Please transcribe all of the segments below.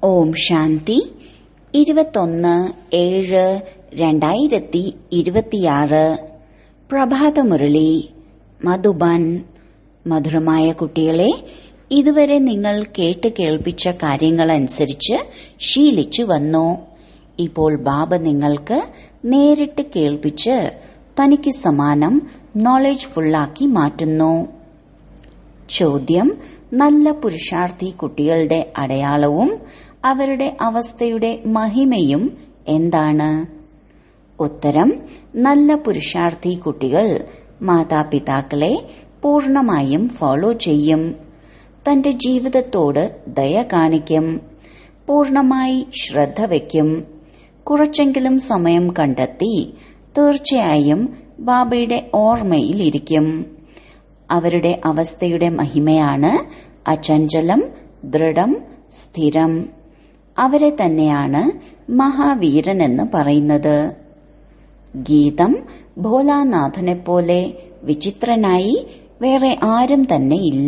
ഓം ശാന്തി ഇരുപത്തൊന്ന് ഏഴ് രണ്ടായിരത്തി ഇരുപത്തിയാറ് പ്രഭാതമുരളി മധുബൻ മധുരമായ കുട്ടികളെ ഇതുവരെ നിങ്ങൾ കേട്ട് കേൾപ്പിച്ച കാര്യങ്ങളനുസരിച്ച് ശീലിച്ചു വന്നു ഇപ്പോൾ ബാബ നിങ്ങൾക്ക് നേരിട്ട് കേൾപ്പിച്ച് തനിക്ക് സമാനം നോളജ് ഫുള്ളാക്കി മാറ്റുന്നു ചോദ്യം നല്ല പുരുഷാർത്ഥി കുട്ടികളുടെ അടയാളവും അവരുടെ അവസ്ഥയുടെ മഹിമയും എന്താണ് ഉത്തരം നല്ല പുരുഷാർത്ഥി കുട്ടികൾ മാതാപിതാക്കളെ പൂർണമായും ഫോളോ ചെയ്യും തന്റെ ജീവിതത്തോട് ദയ കാണിക്കും പൂർണമായി ശ്രദ്ധ വയ്ക്കും കുറച്ചെങ്കിലും സമയം കണ്ടെത്തി തീർച്ചയായും ബാബയുടെ ഓർമ്മയിലിരിക്കും അവരുടെ അവസ്ഥയുടെ മഹിമയാണ് അചഞ്ചലം ദൃഢം സ്ഥിരം അവരെ തന്നെയാണ് മഹാവീരൻ എന്ന് പറയുന്നത് ഗീതം ഭോലാനാഥനെ പോലെ വിചിത്രനായി വേറെ ആരും തന്നെ ഇല്ല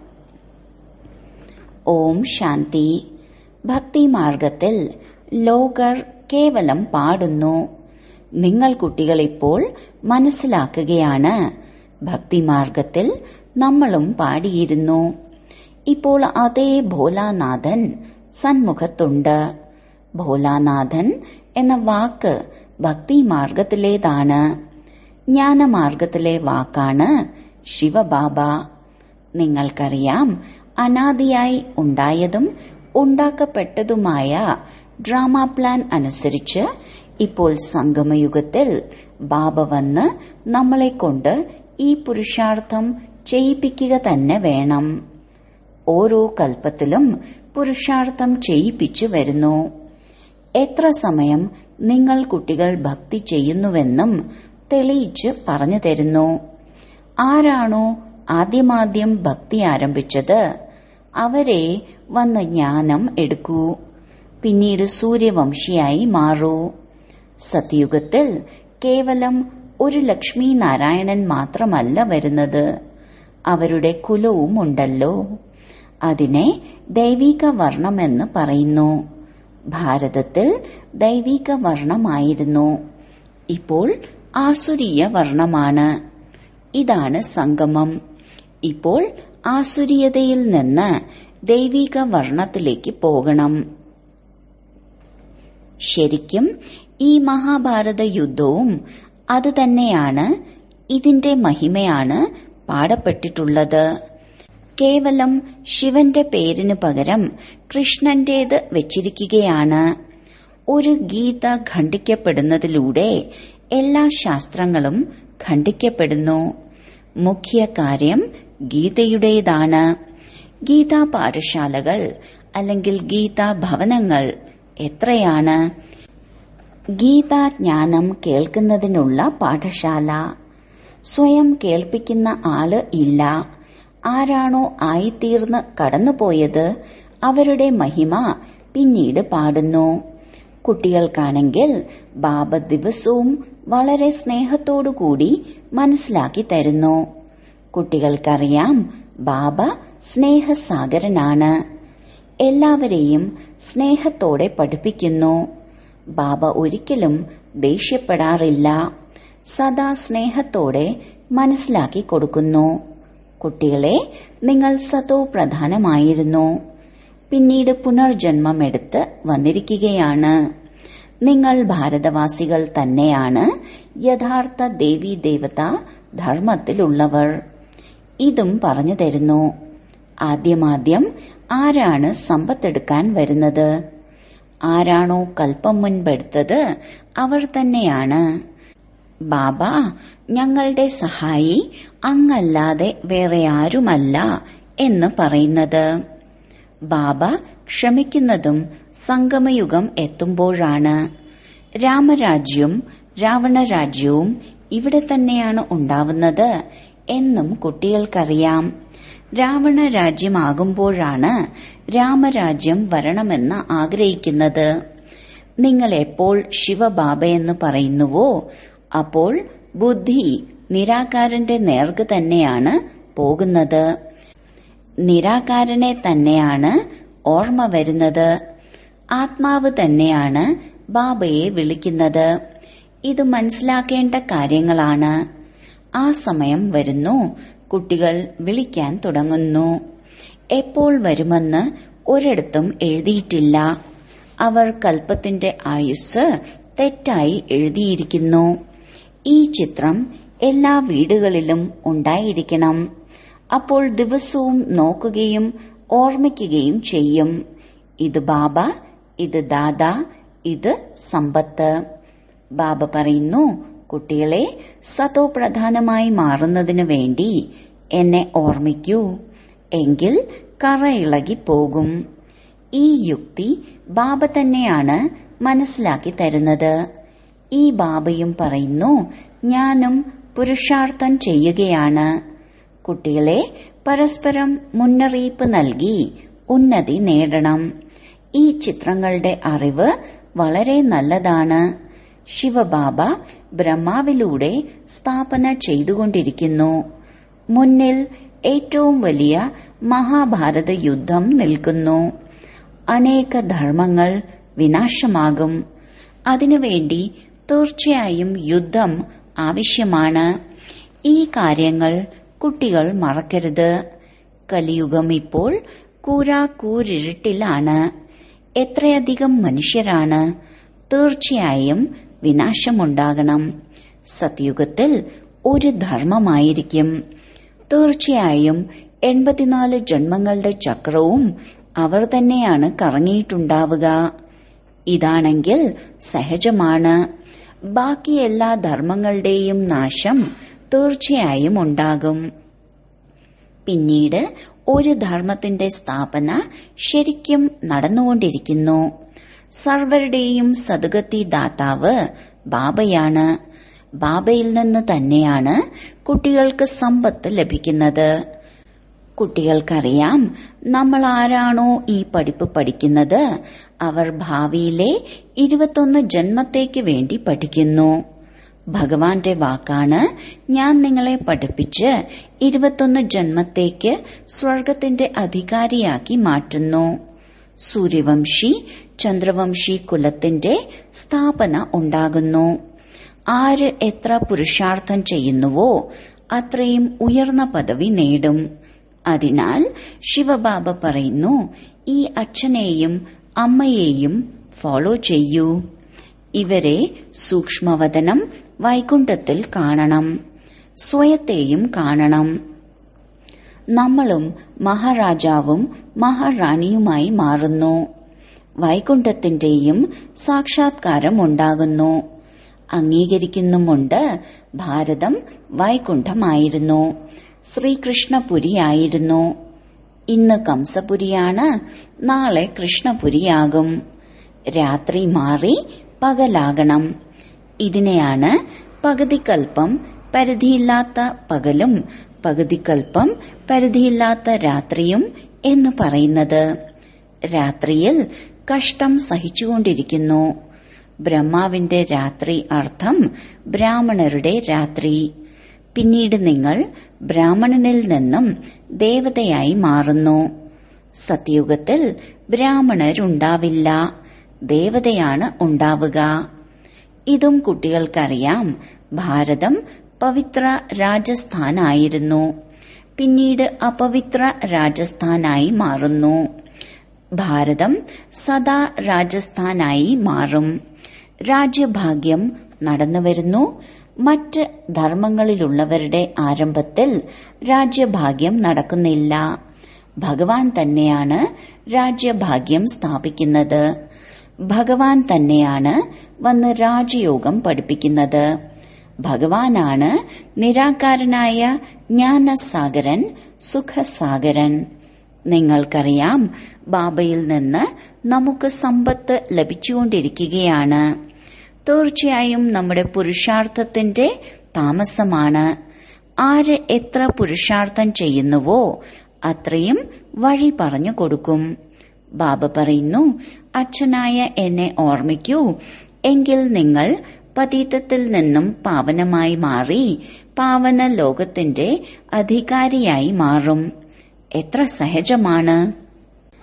ഓം ശാന്തി ഭക്തിമാർഗത്തിൽ ലോകർ കേവലം പാടുന്നു നിങ്ങൾ കുട്ടികൾ ഇപ്പോൾ മനസ്സിലാക്കുകയാണ് ഭക്തിമാർഗത്തിൽ നമ്മളും പാടിയിരുന്നു ഇപ്പോൾ അതേ ഭോലാനാഥൻ സന്മുഖത്തുണ്ട് ഭോലാനാഥൻ എന്ന വാക്ക് ഭക്തിമാർഗത്തിലേതാണ് ജ്ഞാനമാർഗത്തിലെ വാക്കാണ് ശിവബാബ നിങ്ങൾക്കറിയാം അനാദിയായി ഉണ്ടായതും ഉണ്ടാക്കപ്പെട്ടതുമായ ഡ്രാമ പ്ലാൻ അനുസരിച്ച് ഇപ്പോൾ സംഗമയുഗത്തിൽ ബാബ വന്ന് നമ്മളെ കൊണ്ട് ഈ പുരുഷാർത്ഥം ചെയ്യിപ്പിക്കുക തന്നെ വേണം ഓരോ കൽപ്പത്തിലും പുരുഷാർത്ഥം ചെയ്യിപ്പിച്ചു വരുന്നു എത്ര സമയം നിങ്ങൾ കുട്ടികൾ ഭക്തി ചെയ്യുന്നുവെന്നും തെളിയിച്ച് പറഞ്ഞു തരുന്നു ആരാണോ ആദ്യമാദ്യം ഭക്തി ആരംഭിച്ചത് അവരെ വന്ന് ജ്ഞാനം എടുക്കൂ പിന്നീട് സൂര്യവംശിയായി മാറൂ സത്യുഗത്തിൽ കേവലം ഒരു ലക്ഷ്മി നാരായണൻ മാത്രമല്ല വരുന്നത് അവരുടെ കുലവും ഉണ്ടല്ലോ അതിനെ ദൈവിക വർണ്ണമെന്ന് പറയുന്നു ഭാരതത്തിൽ ദൈവിക വർണ്ണമായിരുന്നു ഇപ്പോൾ ആസുരീയ വർണ്ണമാണ് ഇതാണ് സംഗമം ഇപ്പോൾ ആസുരീയതയിൽ നിന്ന് ദൈവിക വർണ്ണത്തിലേക്ക് പോകണം ശരിക്കും ഈ മഹാഭാരത യുദ്ധവും അത് തന്നെയാണ് ഇതിന്റെ മഹിമയാണ് പാടപ്പെട്ടിട്ടുള്ളത് കേവലം ശിവന്റെ പേരിന് പകരം കൃഷ്ണന്റേത് വെച്ചിരിക്കുകയാണ് ഒരു ഗീത ഖണ്ഡിക്കപ്പെടുന്നതിലൂടെ എല്ലാ ശാസ്ത്രങ്ങളും ഖണ്ഡിക്കപ്പെടുന്നു മുഖ്യ കാര്യം ഗീതയുടേതാണ് ഗീതാ പാഠശാലകൾ അല്ലെങ്കിൽ ഗീതാ ഭവനങ്ങൾ എത്രയാണ് ഗീതാജ്ഞാനം കേൾക്കുന്നതിനുള്ള പാഠശാല സ്വയം കേൾപ്പിക്കുന്ന ആള് ഇല്ല ആരാണോ ആയിത്തീർന്ന് കടന്നുപോയത് അവരുടെ മഹിമ പിന്നീട് പാടുന്നു കുട്ടികൾക്കാണെങ്കിൽ ബാബ ദിവസവും വളരെ സ്നേഹത്തോടുകൂടി മനസ്സിലാക്കി തരുന്നു കുട്ടികൾക്കറിയാം ബാബ സ്നേഹസാഗരനാണ് എല്ലാവരെയും സ്നേഹത്തോടെ പഠിപ്പിക്കുന്നു ബാബ ഒരിക്കലും ദേഷ്യപ്പെടാറില്ല സദാ സ്നേഹത്തോടെ മനസ്സിലാക്കി കൊടുക്കുന്നു കുട്ടികളെ നിങ്ങൾ സതോ പ്രധാനമായിരുന്നു പിന്നീട് പുനർജന്മമെടുത്ത് വന്നിരിക്കുകയാണ് നിങ്ങൾ ഭാരതവാസികൾ തന്നെയാണ് യഥാർത്ഥ ദേവീ ദേവത ധർമ്മത്തിലുള്ളവർ ഇതും പറഞ്ഞു തരുന്നു ആദ്യമാദ്യം ആരാണ് സമ്പത്തെടുക്കാൻ വരുന്നത് ആരാണോ കൽപ്പം മുൻപെടുത്തത് അവർ തന്നെയാണ് ബാബ ഞങ്ങളുടെ സഹായി അങ്ങല്ലാതെ വേറെ ആരുമല്ല എന്ന് പറയുന്നത് ബാബ ക്ഷമിക്കുന്നതും സംഗമയുഗം എത്തുമ്പോഴാണ് രാമരാജ്യവും രാവണരാജ്യവും ഇവിടെ തന്നെയാണ് ഉണ്ടാവുന്നത് എന്നും കുട്ടികൾക്കറിയാം രാവണ രാജ്യമാകുമ്പോഴാണ് രാമരാജ്യം വരണമെന്ന് ആഗ്രഹിക്കുന്നത് നിങ്ങൾ എപ്പോൾ ശിവബാബയെന്ന് പറയുന്നുവോ അപ്പോൾ ബുദ്ധി നിരാകാരന്റെ നേർക്ക് തന്നെയാണ് പോകുന്നത് നിരാകാരനെ തന്നെയാണ് ഓർമ്മ വരുന്നത് ആത്മാവ് തന്നെയാണ് ബാബയെ വിളിക്കുന്നത് ഇത് മനസ്സിലാക്കേണ്ട കാര്യങ്ങളാണ് ആ സമയം വരുന്നു കുട്ടികൾ വിളിക്കാൻ തുടങ്ങുന്നു എപ്പോൾ വരുമെന്ന് ഒരിടത്തും എഴുതിയിട്ടില്ല അവർ കൽപ്പത്തിന്റെ ആയുസ് തെറ്റായി എഴുതിയിരിക്കുന്നു ഈ ചിത്രം എല്ലാ വീടുകളിലും ഉണ്ടായിരിക്കണം അപ്പോൾ ദിവസവും നോക്കുകയും ഓർമ്മിക്കുകയും ചെയ്യും ഇത് ബാബ ഇത് ദാദ ഇത് സമ്പത്ത് ബാബ പറയുന്നു കുട്ടികളെ സതോ പ്രധാനമായി മാറുന്നതിനു വേണ്ടി എന്നെ ഓർമ്മിക്കൂ എങ്കിൽ കറ ഇളകി പോകും ഈ യുക്തി ബാബ തന്നെയാണ് മനസ്സിലാക്കി തരുന്നത് ഈ ബാബയും പറയുന്നു ഞാനും പുരുഷാർത്ഥം ചെയ്യുകയാണ് കുട്ടികളെ പരസ്പരം മുന്നറിയിപ്പ് നൽകി ഉന്നതി നേടണം ഈ ചിത്രങ്ങളുടെ അറിവ് വളരെ നല്ലതാണ് ശിവബാബ ബ്രഹ്മാവിലൂടെ സ്ഥാപന ചെയ്തുകൊണ്ടിരിക്കുന്നു മുന്നിൽ ഏറ്റവും വലിയ മഹാഭാരത യുദ്ധം നിൽക്കുന്നു അനേക ധർമ്മങ്ങൾ വിനാശമാകും അതിനുവേണ്ടി തീർച്ചയായും യുദ്ധം ആവശ്യമാണ് ഈ കാര്യങ്ങൾ കുട്ടികൾ മറക്കരുത് കലിയുഗം ഇപ്പോൾ കൂരാക്കൂരിട്ടിലാണ് എത്രയധികം മനുഷ്യരാണ് തീർച്ചയായും വിനാശമുണ്ടാകണം സത്യുഗത്തിൽ ഒരു ധർമ്മമായിരിക്കും തീർച്ചയായും എൺപത്തിനാല് ജന്മങ്ങളുടെ ചക്രവും അവർ തന്നെയാണ് കറങ്ങിയിട്ടുണ്ടാവുക ഇതാണെങ്കിൽ സഹജമാണ് ബാക്കി എല്ലാ ധർമ്മങ്ങളുടെയും നാശം തീർച്ചയായും ഉണ്ടാകും പിന്നീട് ഒരു ധർമ്മത്തിന്റെ സ്ഥാപന ശരിക്കും നടന്നുകൊണ്ടിരിക്കുന്നു സർവരുടെയും സദ്ഗതി ദാതാവ് ബാബയാണ് ബാബയിൽ നിന്ന് തന്നെയാണ് കുട്ടികൾക്ക് സമ്പത്ത് ലഭിക്കുന്നത് കുട്ടികൾക്കറിയാം നമ്മൾ ആരാണോ ഈ പഠിപ്പ് പഠിക്കുന്നത് അവർ ഭാവിയിലെ ഇരുപത്തൊന്ന് ജന്മത്തേക്ക് വേണ്ടി പഠിക്കുന്നു ഭഗവാന്റെ വാക്കാണ് ഞാൻ നിങ്ങളെ പഠിപ്പിച്ച് ഇരുപത്തൊന്ന് ജന്മത്തേക്ക് സ്വർഗത്തിന്റെ അധികാരിയാക്കി മാറ്റുന്നു സൂര്യവംശി ചന്ദ്രവംശി കുലത്തിന്റെ സ്ഥാപന ഉണ്ടാകുന്നു ആര് എത്ര പുരുഷാർത്ഥം ചെയ്യുന്നുവോ അത്രയും ഉയർന്ന പദവി നേടും അതിനാൽ ശിവബാബ പറയുന്നു ഈ അച്ഛനെയും അമ്മയെയും ഫോളോ ചെയ്യൂ ഇവരെ സൂക്ഷ്മവതനം വൈകുണ്ഠത്തിൽ കാണണം സ്വയത്തെയും കാണണം നമ്മളും മഹാരാജാവും മഹാറാണിയുമായി മാറുന്നു വൈകുണ്ഠത്തിന്റെയും സാക്ഷാത്കാരം ഉണ്ടാകുന്നു അംഗീകരിക്കുന്നുമുണ്ട് ഭാരതം വൈകുണ്ഠമായിരുന്നു ശ്രീകൃഷ്ണപുരിയായിരുന്നു ഇന്ന് കംസപുരിയാണ് നാളെ കൃഷ്ണപുരിയാകും രാത്രി മാറി പകലാകണം ഇതിനെയാണ് പകുതിക്കൽപ്പം പരിധിയില്ലാത്ത പകലും പകുതിക്കൽപ്പം പരിധിയില്ലാത്ത രാത്രിയും എന്ന് പറയുന്നത് രാത്രിയിൽ കഷ്ടം സഹിച്ചുകൊണ്ടിരിക്കുന്നു ബ്രഹ്മാവിന്റെ രാത്രി അർത്ഥം ബ്രാഹ്മണരുടെ രാത്രി പിന്നീട് നിങ്ങൾ ബ്രാഹ്മണനിൽ നിന്നും ദേവതയായി മാറുന്നു സത്യുഗത്തിൽ ബ്രാഹ്മണരുണ്ടാവില്ല ദേവതയാണ് ഉണ്ടാവുക ഇതും കുട്ടികൾക്കറിയാം ഭാരതം പവിത്ര രാജസ്ഥാനായിരുന്നു പിന്നീട് അപവിത്ര രാജസ്ഥാനായി മാറുന്നു ഭാരതം സദാ രാജസ്ഥാനായി മാറും രാജ്യഭാഗ്യം നടന്നുവരുന്നു മറ്റ് ധർമ്മങ്ങളിലുള്ളവരുടെ ആരംഭത്തിൽ രാജ്യഭാഗ്യം നടക്കുന്നില്ല ഭഗവാൻ തന്നെയാണ് രാജ്യഭാഗ്യം സ്ഥാപിക്കുന്നത് ഭഗവാൻ തന്നെയാണ് വന്ന് രാജയോഗം പഠിപ്പിക്കുന്നത് ഭഗവാനാണ് നിരാകാരനായ ജ്ഞാനസാഗരൻ സുഖസാഗരൻ നിങ്ങൾക്കറിയാം ബാബയിൽ നിന്ന് നമുക്ക് സമ്പത്ത് ലഭിച്ചുകൊണ്ടിരിക്കുകയാണ് തീർച്ചയായും നമ്മുടെ പുരുഷാർത്ഥത്തിന്റെ താമസമാണ് ആര് എത്ര പുരുഷാർത്ഥം ചെയ്യുന്നുവോ അത്രയും വഴി പറഞ്ഞു കൊടുക്കും ബാബ പറയുന്നു അച്ഛനായ എന്നെ ഓർമ്മിക്കൂ എങ്കിൽ നിങ്ങൾ പതീതത്തിൽ നിന്നും പാവനമായി മാറി പാവന ലോകത്തിന്റെ അധികാരിയായി മാറും എത്ര സഹജമാണ്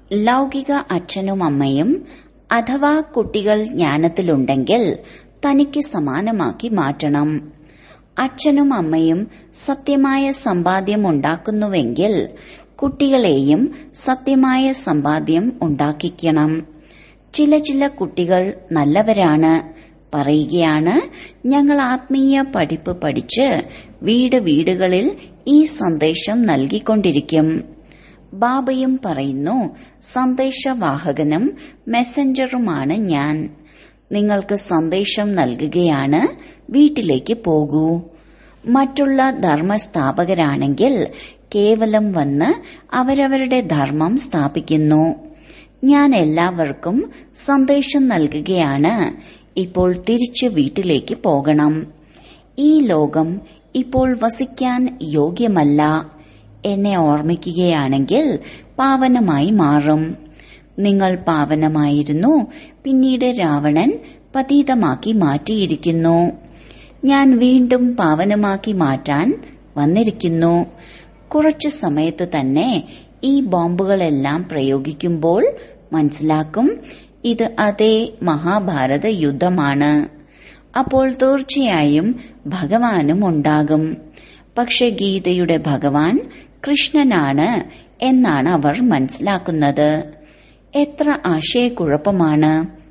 ലൗകിക അച്ഛനും അമ്മയും അഥവാ കുട്ടികൾ ജ്ഞാനത്തിലുണ്ടെങ്കിൽ തനിക്ക് സമാനമാക്കി മാറ്റണം അച്ഛനും അമ്മയും സത്യമായ സമ്പാദ്യം ഉണ്ടാക്കുന്നുവെങ്കിൽ കുട്ടികളെയും സത്യമായ സമ്പാദ്യം ഉണ്ടാക്കിക്കണം ചില ചില കുട്ടികൾ നല്ലവരാണ് പറയുകയാണ് ഞങ്ങൾ ആത്മീയ പഠിപ്പ് പഠിച്ച് വീട് വീടുകളിൽ ഈ സന്ദേശം നൽകിക്കൊണ്ടിരിക്കും ബാബയും പറയുന്നു സന്ദേശവാഹകനും മെസ്സഞ്ചറുമാണ് ഞാൻ നിങ്ങൾക്ക് സന്ദേശം നൽകുകയാണ് വീട്ടിലേക്ക് പോകൂ മറ്റുള്ള ധർമ്മസ്ഥാപകരാണെങ്കിൽ കേവലം വന്ന് അവരവരുടെ ധർമ്മം സ്ഥാപിക്കുന്നു ഞാൻ എല്ലാവർക്കും സന്ദേശം നൽകുകയാണ് ഇപ്പോൾ തിരിച്ചു വീട്ടിലേക്ക് പോകണം ഈ ലോകം ഇപ്പോൾ വസിക്കാൻ യോഗ്യമല്ല എന്നെ ഓർമ്മിക്കുകയാണെങ്കിൽ പാവനമായി മാറും നിങ്ങൾ പാവനമായിരുന്നു പിന്നീട് രാവണൻ പതീതമാക്കി മാറ്റിയിരിക്കുന്നു ഞാൻ വീണ്ടും പാവനമാക്കി മാറ്റാൻ വന്നിരിക്കുന്നു കുറച്ചു സമയത്ത് തന്നെ ഈ ബോംബുകളെല്ലാം പ്രയോഗിക്കുമ്പോൾ മനസ്സിലാക്കും ഇത് അതേ മഹാഭാരത യുദ്ധമാണ് അപ്പോൾ തീർച്ചയായും ഭഗവാനും ഉണ്ടാകും പക്ഷെ ഗീതയുടെ ഭഗവാൻ കൃഷ്ണനാണ് എന്നാണ് അവർ മനസ്സിലാക്കുന്നത് എത്ര ആശയക്കുഴപ്പമാണ്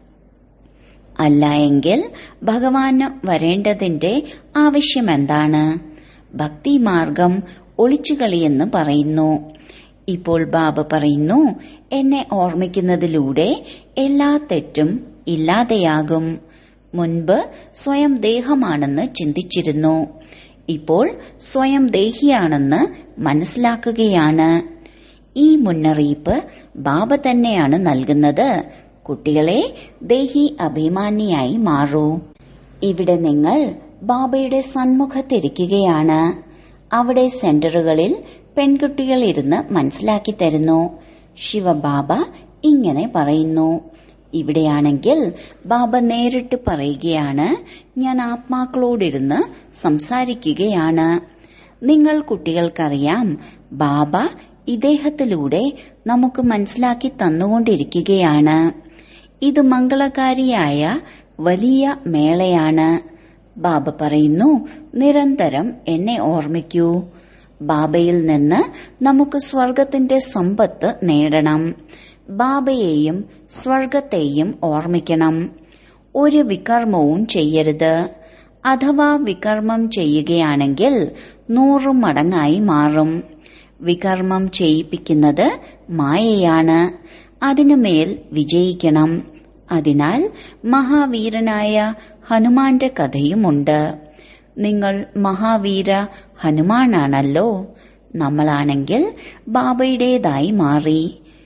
അല്ല എങ്കിൽ ഭഗവാന് വരേണ്ടതിന്റെ ആവശ്യമെന്താണ് ഭക്തിമാർഗം ഒളിച്ചുകളിയെന്ന് പറയുന്നു ഇപ്പോൾ ബാബ പറയുന്നു എന്നെ ഓർമ്മിക്കുന്നതിലൂടെ എല്ലാ തെറ്റും ഇല്ലാതെയാകും മുൻപ് സ്വയം ദേഹമാണെന്ന് ചിന്തിച്ചിരുന്നു ഇപ്പോൾ സ്വയം ദേഹിയാണെന്ന് മനസ്സിലാക്കുകയാണ് ഈ മുന്നറിയിപ്പ് ബാബ തന്നെയാണ് നൽകുന്നത് കുട്ടികളെ ദേഹി അഭിമാനിയായി മാറൂ ഇവിടെ നിങ്ങൾ ബാബയുടെ സന്മുഖത്തിരിക്കുകയാണ് അവിടെ സെന്ററുകളിൽ പെൺകുട്ടികൾ ഇരുന്ന് മനസ്സിലാക്കി തരുന്നു ശിവബാബ ഇങ്ങനെ പറയുന്നു ഇവിടെയാണെങ്കിൽ ബാബ നേരിട്ട് പറയുകയാണ് ഞാൻ ആത്മാക്കളോടിരുന്ന് സംസാരിക്കുകയാണ് നിങ്ങൾ കുട്ടികൾക്കറിയാം ബാബ ഇദ്ദേഹത്തിലൂടെ നമുക്ക് മനസ്സിലാക്കി തന്നുകൊണ്ടിരിക്കുകയാണ് ഇത് മംഗളകാരിയായ വലിയ മേളയാണ് ബാബ പറയുന്നു നിരന്തരം എന്നെ ഓർമ്മിക്കൂ ബാബയിൽ നിന്ന് നമുക്ക് സ്വർഗത്തിന്റെ സമ്പത്ത് നേടണം ബാബയെയും സ്വർഗത്തെയും ഓർമ്മിക്കണം ഒരു വികർമ്മവും ചെയ്യരുത് അഥവാ വികർമ്മം ചെയ്യുകയാണെങ്കിൽ നൂറു മടങ്ങായി മാറും വികർമ്മം ചെയ്യിപ്പിക്കുന്നത് മായയാണ് അതിനുമേൽ വിജയിക്കണം അതിനാൽ മഹാവീരനായ ഹനുമാന്റെ കഥയുമുണ്ട് നിങ്ങൾ മഹാവീര ഹനുമാനാണല്ലോ നമ്മളാണെങ്കിൽ ബാബയുടേതായി മാറി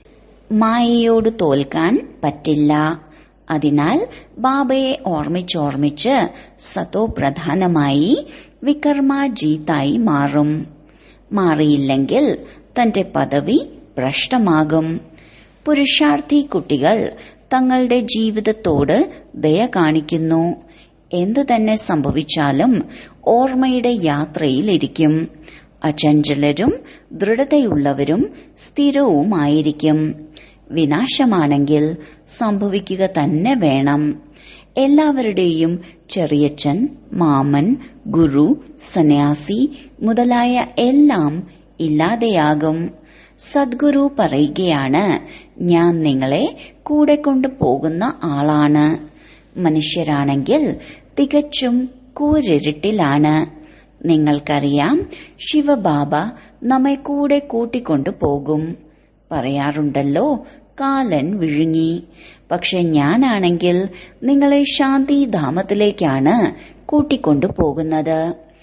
മായയോട് തോൽക്കാൻ പറ്റില്ല അതിനാൽ ബാബയെ ഓർമ്മിച്ചോർമ്മിച്ച് സതോ പ്രധാനമായി വികർമ്മ ജീത്തായി മാറും മാറിയില്ലെങ്കിൽ തന്റെ പദവി ഭ്രഷ്ടമാകും പുരുഷാർത്ഥി കുട്ടികൾ തങ്ങളുടെ ജീവിതത്തോട് ദയ കാണിക്കുന്നു എന്തു തന്നെ സംഭവിച്ചാലും ഓർമ്മയുടെ യാത്രയിലിരിക്കും അചഞ്ചലരും ദൃഢതയുള്ളവരും സ്ഥിരവുമായിരിക്കും വിനാശമാണെങ്കിൽ സംഭവിക്കുക തന്നെ വേണം എല്ലാവരുടെയും ചെറിയച്ഛൻ മാമൻ ഗുരു സന്യാസി മുതലായ എല്ലാം ഇല്ലാതെയാകും സദ്ഗുരു പറയുകയാണ് ഞാൻ നിങ്ങളെ കൂടെ കൊണ്ടു പോകുന്ന ആളാണ് മനുഷ്യരാണെങ്കിൽ തികച്ചും കൂരിരുട്ടിലാണ് നിങ്ങൾക്കറിയാം ശിവബാബ നമ്മെ കൂടെ കൂട്ടിക്കൊണ്ടു പോകും പറയാറുണ്ടല്ലോ കാലൻ വിഴുങ്ങി പക്ഷെ ഞാനാണെങ്കിൽ നിങ്ങളെ ശാന്തിധാമത്തിലേക്കാണ് കൂട്ടിക്കൊണ്ടു പോകുന്നത്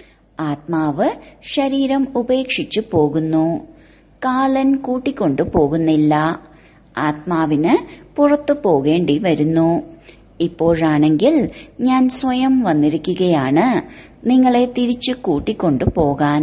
ആത്മാവ് ശരീരം ഉപേക്ഷിച്ചു പോകുന്നു കാലൻ കൂട്ടിക്കൊണ്ടു പോകുന്നില്ല ആത്മാവിന് പുറത്തു പോകേണ്ടി വരുന്നു ഇപ്പോഴാണെങ്കിൽ ഞാൻ സ്വയം വന്നിരിക്കുകയാണ് നിങ്ങളെ തിരിച്ചു കൂട്ടിക്കൊണ്ടു പോകാൻ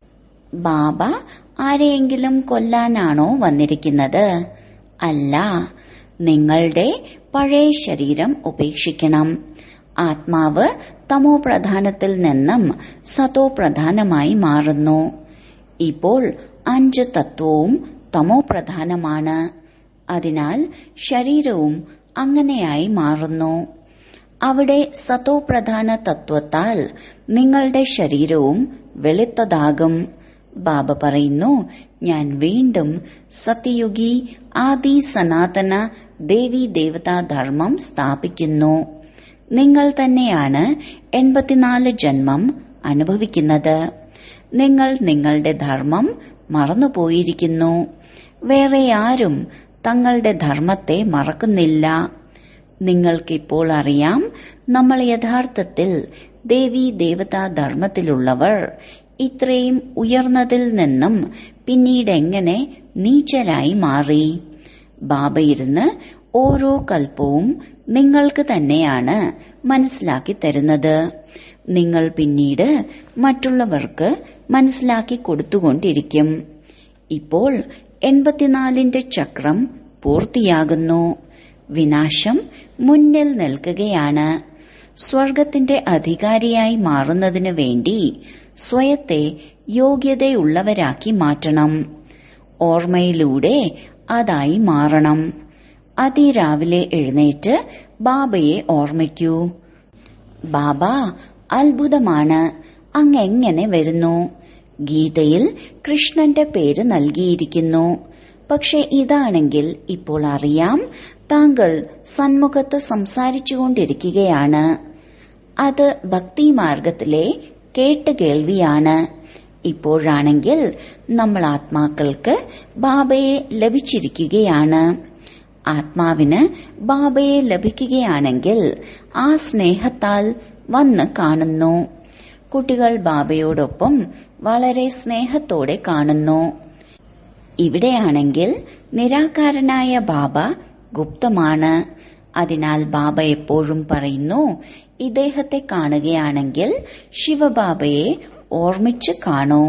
ബാബ ആരെയെങ്കിലും കൊല്ലാനാണോ വന്നിരിക്കുന്നത് അല്ല നിങ്ങളുടെ പഴയ ശരീരം ഉപേക്ഷിക്കണം ആത്മാവ് തമോ പ്രധാനത്തിൽ നിന്നും സതോ പ്രധാനമായി മാറുന്നു ഇപ്പോൾ അഞ്ച് തത്വവും തമോ പ്രധാനമാണ് അതിനാൽ ശരീരവും അങ്ങനെയായി മാറുന്നു അവിടെ സതോ പ്രധാന തത്വത്താൽ നിങ്ങളുടെ ശരീരവും വെളുത്തതാകും ബാബ പറയുന്നു ഞാൻ വീണ്ടും സത്യയുഗി ആദി സനാതന ദേവി ദേവതാ ധർമ്മം സ്ഥാപിക്കുന്നു നിങ്ങൾ തന്നെയാണ് എൺപത്തിനാല് ജന്മം അനുഭവിക്കുന്നത് നിങ്ങൾ നിങ്ങളുടെ ധർമ്മം മറന്നുപോയിരിക്കുന്നു വേറെ ആരും തങ്ങളുടെ ധർമ്മത്തെ മറക്കുന്നില്ല നിങ്ങൾക്കിപ്പോൾ അറിയാം നമ്മൾ യഥാർത്ഥത്തിൽ ദേവി ദേവതാ ധർമ്മത്തിലുള്ളവർ ഇത്രയും ഉയർന്നതിൽ നിന്നും പിന്നീട് എങ്ങനെ നീചരായി മാറി ബാബയിരുന്ന് ഓരോ കൽപ്പവും നിങ്ങൾക്ക് തന്നെയാണ് മനസ്സിലാക്കി തരുന്നത് നിങ്ങൾ പിന്നീട് മറ്റുള്ളവർക്ക് മനസ്സിലാക്കി കൊടുത്തുകൊണ്ടിരിക്കും ഇപ്പോൾ എൺപത്തിനാലിന്റെ ചക്രം പൂർത്തിയാകുന്നു വിനാശം മുന്നിൽ നിൽക്കുകയാണ് സ്വർഗത്തിന്റെ അധികാരിയായി മാറുന്നതിനു വേണ്ടി സ്വയത്തെ യോഗ്യതയുള്ളവരാക്കി മാറ്റണം ഓർമ്മയിലൂടെ അതായി മാറണം അതിരാവിലെ എഴുന്നേറ്റ് ബാബയെ ഓർമ്മിക്കൂ ബാബ അത്ഭുതമാണ് അങ്ങെങ്ങനെ വരുന്നു ഗീതയിൽ കൃഷ്ണന്റെ പേര് നൽകിയിരിക്കുന്നു പക്ഷെ ഇതാണെങ്കിൽ ഇപ്പോൾ അറിയാം താങ്കൾ സന്മുഖത്ത് സംസാരിച്ചുകൊണ്ടിരിക്കുകയാണ് അത് ഭക്തിമാർഗത്തിലെ കേട്ടുകേൾവിയാണ് ഇപ്പോഴാണെങ്കിൽ നമ്മൾ ആത്മാക്കൾക്ക് ബാബയെ ലഭിച്ചിരിക്കുകയാണ് ആത്മാവിന് ബാബയെ ലഭിക്കുകയാണെങ്കിൽ ആ സ്നേഹത്താൽ വന്ന് കാണുന്നു കുട്ടികൾ ബാബയോടൊപ്പം വളരെ സ്നേഹത്തോടെ കാണുന്നു ഇവിടെയാണെങ്കിൽ നിരാകാരനായ ബാബ ഗുപ്തമാണ് അതിനാൽ ബാബ എപ്പോഴും പറയുന്നു ഇദ്ദേഹത്തെ കാണുകയാണെങ്കിൽ ശിവബാബയെ ഓർമ്മിച്ച് കാണൂ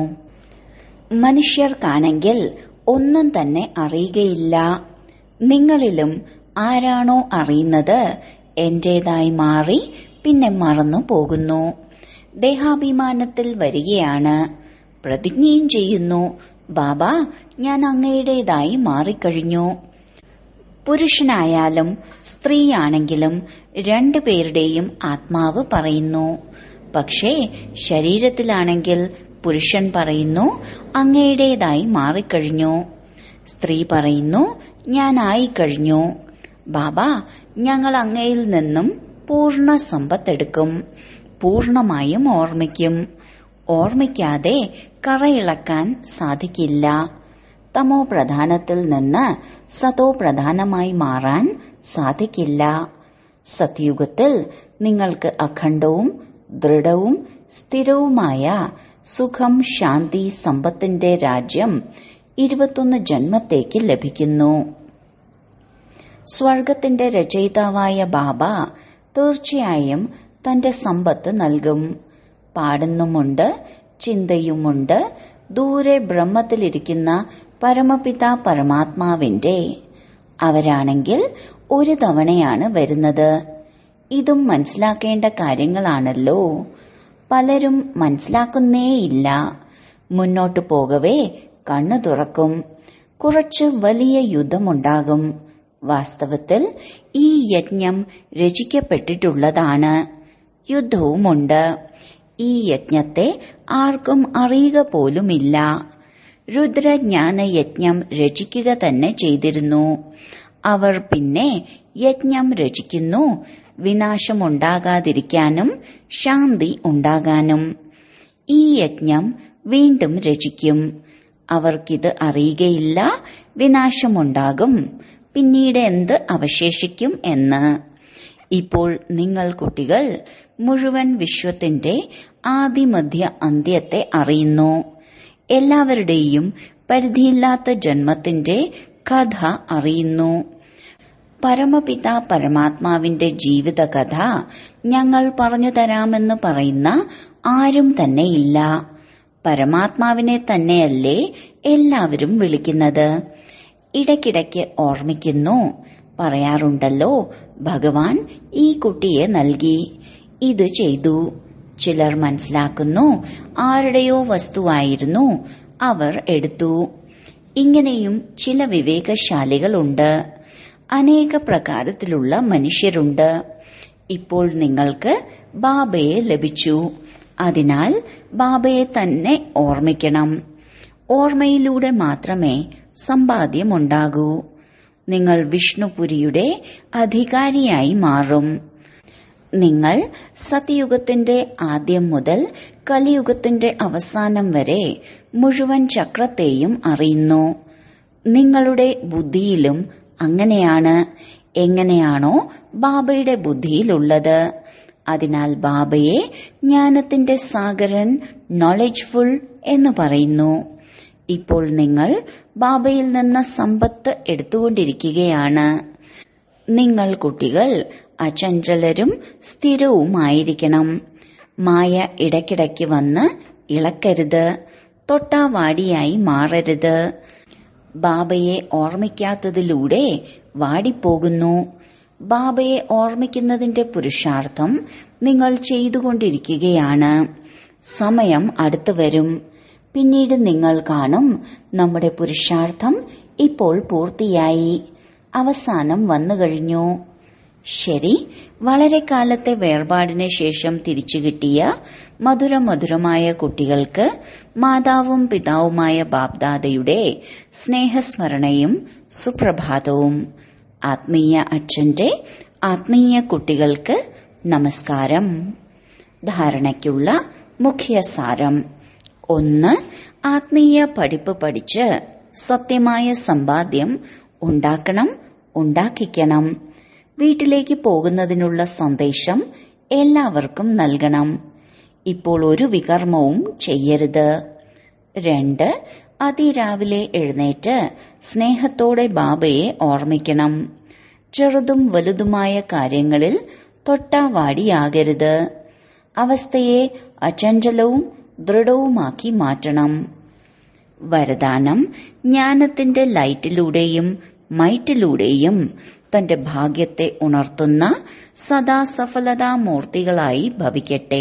മനുഷ്യർക്കാണെങ്കിൽ ഒന്നും തന്നെ അറിയുകയില്ല നിങ്ങളിലും ആരാണോ അറിയുന്നത് എന്റേതായി മാറി പിന്നെ മറന്നു പോകുന്നു ദേഹാഭിമാനത്തിൽ വരികയാണ് പ്രതിജ്ഞയും ചെയ്യുന്നു ബാബ ഞാൻ അങ്ങയുടേതായി മാറിക്കഴിഞ്ഞു പുരുഷനായാലും സ്ത്രീയാണെങ്കിലും രണ്ടുപേരുടെയും ആത്മാവ് പറയുന്നു പക്ഷേ ശരീരത്തിലാണെങ്കിൽ പുരുഷൻ പറയുന്നു അങ്ങയുടേതായി മാറിക്കഴിഞ്ഞു സ്ത്രീ പറയുന്നു ഞാനായിക്കഴിഞ്ഞു ബാബ ഞങ്ങൾ അങ്ങയിൽ നിന്നും പൂർണ്ണ സമ്പത്തെടുക്കും പൂർണമായും ഓർമ്മിക്കും ഓർമ്മിക്കാതെ കറയിളക്കാൻ സാധിക്കില്ല തമോ പ്രധാനത്തിൽ നിന്ന് സതോ പ്രധാനമായി മാറാൻ സാധിക്കില്ല സത്യുഗത്തിൽ നിങ്ങൾക്ക് അഖണ്ഡവും ദൃഢവും സ്ഥിരവുമായ സുഖം ശാന്തി സമ്പത്തിന്റെ രാജ്യം ഇരുപത്തൊന്ന് ജന്മത്തേക്ക് ലഭിക്കുന്നു സ്വർഗത്തിന്റെ രചയിതാവായ ബാബ തീർച്ചയായും തന്റെ സമ്പത്ത് നൽകും പാടുന്നുമുണ്ട് ചിന്തയുമുണ്ട് ദൂരെ ബ്രഹ്മത്തിലിരിക്കുന്ന പരമപിത പരമാത്മാവിന്റെ അവരാണെങ്കിൽ ഒരു തവണയാണ് വരുന്നത് ഇതും മനസ്സിലാക്കേണ്ട കാര്യങ്ങളാണല്ലോ പലരും മനസ്സിലാക്കുന്നേയില്ല മുന്നോട്ടു പോകവേ കണ്ണു തുറക്കും കുറച്ച് വലിയ യുദ്ധമുണ്ടാകും വാസ്തവത്തിൽ ഈ യജ്ഞം രചിക്കപ്പെട്ടിട്ടുള്ളതാണ് യുദ്ധവുമുണ്ട് ഈ യജ്ഞത്തെ ആർക്കും അറിയുക പോലുമില്ല രുദ്രജ്ഞാന യജ്ഞം രചിക്കുക തന്നെ ചെയ്തിരുന്നു അവർ പിന്നെ യജ്ഞം രചിക്കുന്നു വിനാശമുണ്ടാകാതിരിക്കാനും ശാന്തി ഉണ്ടാകാനും ഈ യജ്ഞം വീണ്ടും രചിക്കും അവർക്കിത് അറിയുകയില്ല വിനാശമുണ്ടാകും പിന്നീട് എന്ത് അവശേഷിക്കും എന്ന് ഇപ്പോൾ നിങ്ങൾ കുട്ടികൾ മുഴുവൻ വിശ്വത്തിന്റെ ആദിമധ്യ അന്ത്യത്തെ അറിയുന്നു എല്ലാവരുടെയും പരിധിയില്ലാത്ത ജന്മത്തിന്റെ കഥ അറിയുന്നു പരമപിത പരമാത്മാവിന്റെ ജീവിത കഥ ഞങ്ങൾ പറഞ്ഞു തരാമെന്ന് പറയുന്ന ആരും തന്നെയില്ല പരമാത്മാവിനെ തന്നെയല്ലേ എല്ലാവരും വിളിക്കുന്നത് ഇടയ്ക്കിടയ്ക്ക് ഓർമ്മിക്കുന്നു പറയാറുണ്ടല്ലോ ഭഗവാൻ ഈ കുട്ടിയെ നൽകി ഇത് ചെയ്തു ചിലർ മനസ്സിലാക്കുന്നു ആരുടെയോ വസ്തുവായിരുന്നു അവർ എടുത്തു ഇങ്ങനെയും ചില വിവേകശാലികളുണ്ട് അനേക പ്രകാരത്തിലുള്ള മനുഷ്യരുണ്ട് ഇപ്പോൾ നിങ്ങൾക്ക് ബാബയെ ലഭിച്ചു അതിനാൽ ബാബയെ തന്നെ ഓർമ്മിക്കണം ഓർമ്മയിലൂടെ മാത്രമേ സമ്പാദ്യമുണ്ടാകൂ നിങ്ങൾ വിഷ്ണുപുരിയുടെ അധികാരിയായി മാറും നിങ്ങൾ സത്യയുഗത്തിന്റെ ആദ്യം മുതൽ കലിയുഗത്തിന്റെ അവസാനം വരെ മുഴുവൻ ചക്രത്തെയും അറിയുന്നു നിങ്ങളുടെ ബുദ്ധിയിലും അങ്ങനെയാണ് എങ്ങനെയാണോ ബാബയുടെ ബുദ്ധിയിലുള്ളത് അതിനാൽ ബാബയെ ജ്ഞാനത്തിന്റെ സാഗരൻ നോളജ്ഫുൾ എന്ന് പറയുന്നു ഇപ്പോൾ നിങ്ങൾ ബാബയിൽ നിന്ന് സമ്പത്ത് എടുത്തുകൊണ്ടിരിക്കുകയാണ് നിങ്ങൾ കുട്ടികൾ അചഞ്ചലരും സ്ഥിരവുമായിരിക്കണം മായ ഇടയ്ക്കിടയ്ക്ക് വന്ന് ഇളക്കരുത് തൊട്ടാവാടിയായി മാറരുത് ബാബയെ ഓർമ്മിക്കാത്തതിലൂടെ വാടിപ്പോകുന്നു ബാബയെ ഓർമ്മിക്കുന്നതിന്റെ പുരുഷാർത്ഥം നിങ്ങൾ ചെയ്തുകൊണ്ടിരിക്കുകയാണ് സമയം അടുത്തു വരും പിന്നീട് നിങ്ങൾ കാണും നമ്മുടെ പുരുഷാർത്ഥം ഇപ്പോൾ പൂർത്തിയായി അവസാനം വന്നു കഴിഞ്ഞു ശരി വളരെ കാലത്തെ വേർപാടിന് ശേഷം തിരിച്ചു കിട്ടിയ മധുരമധുരമായ കുട്ടികൾക്ക് മാതാവും പിതാവുമായ ബാബ്ദാദയുടെ സ്നേഹസ്മരണയും സുപ്രഭാതവും ആത്മീയ അച്ഛന്റെ ആത്മീയ കുട്ടികൾക്ക് നമസ്കാരം ധാരണയ്ക്കുള്ള മുഖ്യ സാരം ഒന്ന് ആത്മീയ പഠിപ്പ് പഠിച്ച് സത്യമായ സമ്പാദ്യം ഉണ്ടാക്കണം ഉണ്ടാക്കിക്കണം വീട്ടിലേക്ക് പോകുന്നതിനുള്ള സന്ദേശം എല്ലാവർക്കും നൽകണം ഇപ്പോൾ ഒരു വികർമ്മവും ചെയ്യരുത് രണ്ട് അതിരാവിലെ എഴുന്നേറ്റ് സ്നേഹത്തോടെ ബാബയെ ഓർമ്മിക്കണം ചെറുതും വലുതുമായ കാര്യങ്ങളിൽ തൊട്ടാവാടിയാകരുത് അവസ്ഥയെ അചഞ്ചലവും ദൃഢവുമാക്കി മാറ്റണം വരദാനം ജ്ഞാനത്തിന്റെ ലൈറ്റിലൂടെയും മൈറ്റിലൂടെയും തന്റെ ഭാഗ്യത്തെ ഉണർത്തുന്ന സദാ സഫലതാമൂർത്തികളായി ഭവിക്കട്ടെ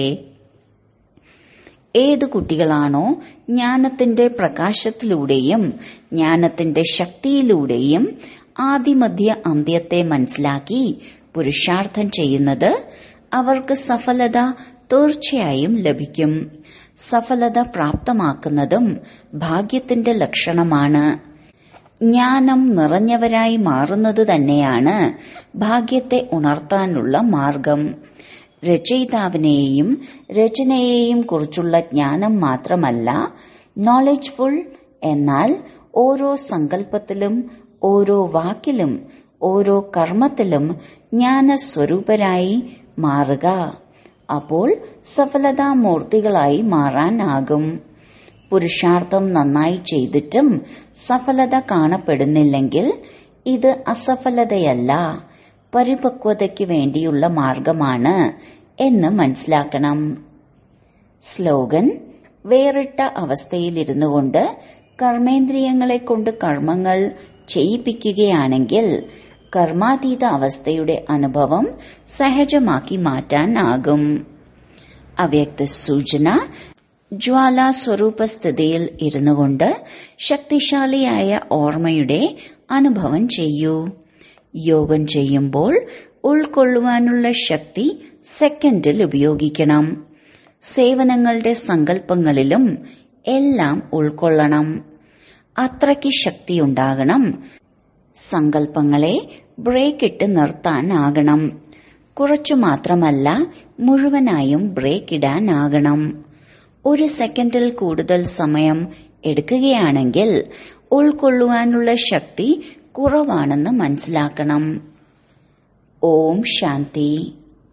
ഏത് കുട്ടികളാണോ ജ്ഞാനത്തിന്റെ പ്രകാശത്തിലൂടെയും ജ്ഞാനത്തിന്റെ ശക്തിയിലൂടെയും ആദിമധ്യ അന്ത്യത്തെ മനസ്സിലാക്കി പുരുഷാർത്ഥം ചെയ്യുന്നത് അവർക്ക് സഫലത തീർച്ചയായും ലഭിക്കും സഫലത പ്രാപ്തമാക്കുന്നതും ഭാഗ്യത്തിന്റെ ലക്ഷണമാണ് ജ്ഞാനം നിറഞ്ഞവരായി മാറുന്നത് തന്നെയാണ് ഭാഗ്യത്തെ ഉണർത്താനുള്ള മാർഗം രചയിതാവിനെയും രചനയെയും കുറിച്ചുള്ള ജ്ഞാനം മാത്രമല്ല നോളജ്ഫുൾ എന്നാൽ ഓരോ സങ്കല്പത്തിലും ഓരോ വാക്കിലും ഓരോ കർമ്മത്തിലും ജ്ഞാനസ്വരൂപരായി മാറുക അപ്പോൾ സഫലതാമൂർത്തികളായി മാറാനാകും പുരുഷാർത്ഥം നന്നായി ചെയ്തിട്ടും സഫലത കാണപ്പെടുന്നില്ലെങ്കിൽ ഇത് അസഫലതയല്ല പരിപക്വതയ്ക്ക് വേണ്ടിയുള്ള മാർഗമാണ് എന്ന് മനസ്സിലാക്കണം സ്ലോഗൻ വേറിട്ട അവസ്ഥയിലിരുന്നു കൊണ്ട് കർമ്മേന്ദ്രിയങ്ങളെ കൊണ്ട് കർമ്മങ്ങൾ ചെയ്യിപ്പിക്കുകയാണെങ്കിൽ കർമാതീത അവസ്ഥയുടെ അനുഭവം സഹജമാക്കി മാറ്റാനാകും അവ്യക്ത സൂചന ജ്വാല സ്വരൂപസ്ഥിതിയിൽ ഇരുന്നു കൊണ്ട് ശക്തിശാലിയായ ഓർമ്മയുടെ അനുഭവം ചെയ്യൂ യോഗം ചെയ്യുമ്പോൾ ഉൾക്കൊള്ളുവാനുള്ള ശക്തി സെക്കൻഡിൽ ഉപയോഗിക്കണം സേവനങ്ങളുടെ സങ്കല്പങ്ങളിലും എല്ലാം ഉൾക്കൊള്ളണം അത്രയ്ക്ക് ശക്തിയുണ്ടാകണം സങ്കല്പങ്ങളെ ബ്രേക്കിട്ട് നിർത്താനാകണം കുറച്ചു മാത്രമല്ല മുഴുവനായും ബ്രേക്ക് ഇടാനാകണം ഒരു സെക്കൻഡിൽ കൂടുതൽ സമയം എടുക്കുകയാണെങ്കിൽ ഉൾക്കൊള്ളുവാനുള്ള ശക്തി കുറവാണെന്ന് മനസ്സിലാക്കണം ഓം ശാന്തി